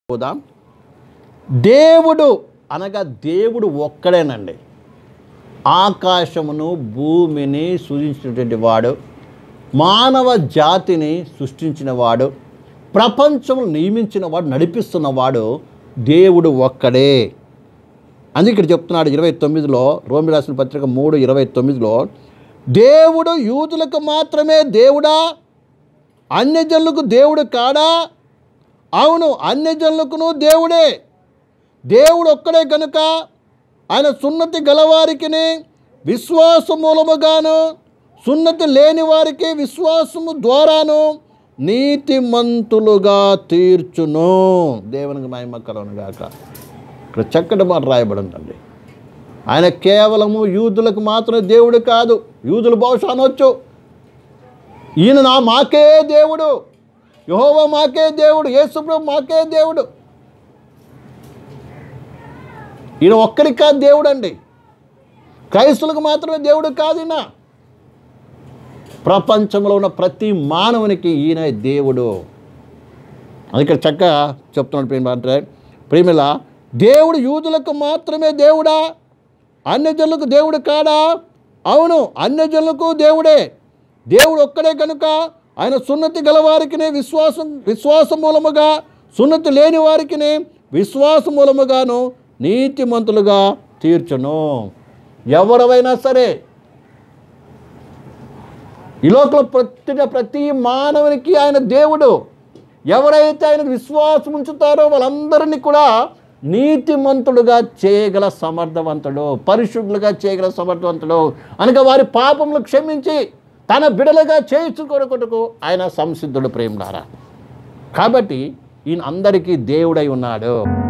పోదాం దేవుడు అనగా దేవుడు ఒక్కడేనండి ఆకాశమును భూమిని సృజించినటువంటి వాడు మానవ జాతిని సృష్టించిన వాడు ప్రపంచము నియమించిన వాడు నడిపిస్తున్నవాడు దేవుడు ఒక్కడే అందుకే ఇక్కడ చెప్తున్నాడు ఇరవై తొమ్మిదిలో రోమి రాసిన పత్రిక మూడు ఇరవై తొమ్మిదిలో దేవుడు యూదులకు మాత్రమే దేవుడా అన్యజనులకు దేవుడు కాడా అవును అన్యజనులకును దేవుడే దేవుడు ఒక్కడే కనుక ఆయన సున్నతి గలవారికిని విశ్వాస మూలముగాను సున్నతి లేని వారికి విశ్వాసము ద్వారాను నీతిమంతులుగా తీర్చును దేవునికి మహిమ కలను గాక ఇక్కడ చక్కటి మాట రాయబడి ఉందండి ఆయన కేవలము యూదులకు మాత్రమే దేవుడు కాదు యూదులు బహుశా అనొచ్చు ఈయన నా మాకే దేవుడు యహోవా మాకే దేవుడు యేసుప్రభు మాకే దేవుడు ఈయన ఒక్కరికి కాదు దేవుడు అండి క్రైస్తులకు మాత్రమే దేవుడు కాదు ఈయన ప్రపంచంలో ఉన్న ప్రతి మానవునికి ఈయన దేవుడు అది ఇక్కడ చక్కగా చెప్తున్నాడు ప్రేమ అంటే ప్రేమిల దేవుడు యూదులకు మాత్రమే దేవుడా అన్యజనులకు దేవుడు కాడా అవును అన్యజనులకు దేవుడే దేవుడు ఒక్కడే కనుక ఆయన సున్నతి గలవారికినే విశ్వాసం విశ్వాస మూలముగా సున్నతి లేని వారికినే విశ్వాస మూలముగాను నీతిమంతులుగా తీర్చును ఎవరైనా సరే ఈ లోకంలో ప్రతి ప్రతి మానవునికి ఆయన దేవుడు ఎవరైతే ఆయన విశ్వాసం ఉంచుతారో వాళ్ళందరినీ కూడా నీతిమంతుడుగా చేయగల సమర్థవంతుడు పరిశుద్ధులుగా చేయగల సమర్థవంతుడు అనగా వారి పాపములు క్షమించి తన బిడలుగా చేయించుకొనుకొట్టుకు ఆయన సంసిద్ధుడు ప్రేమలారా కాబట్టి ఈయన అందరికీ దేవుడై ఉన్నాడు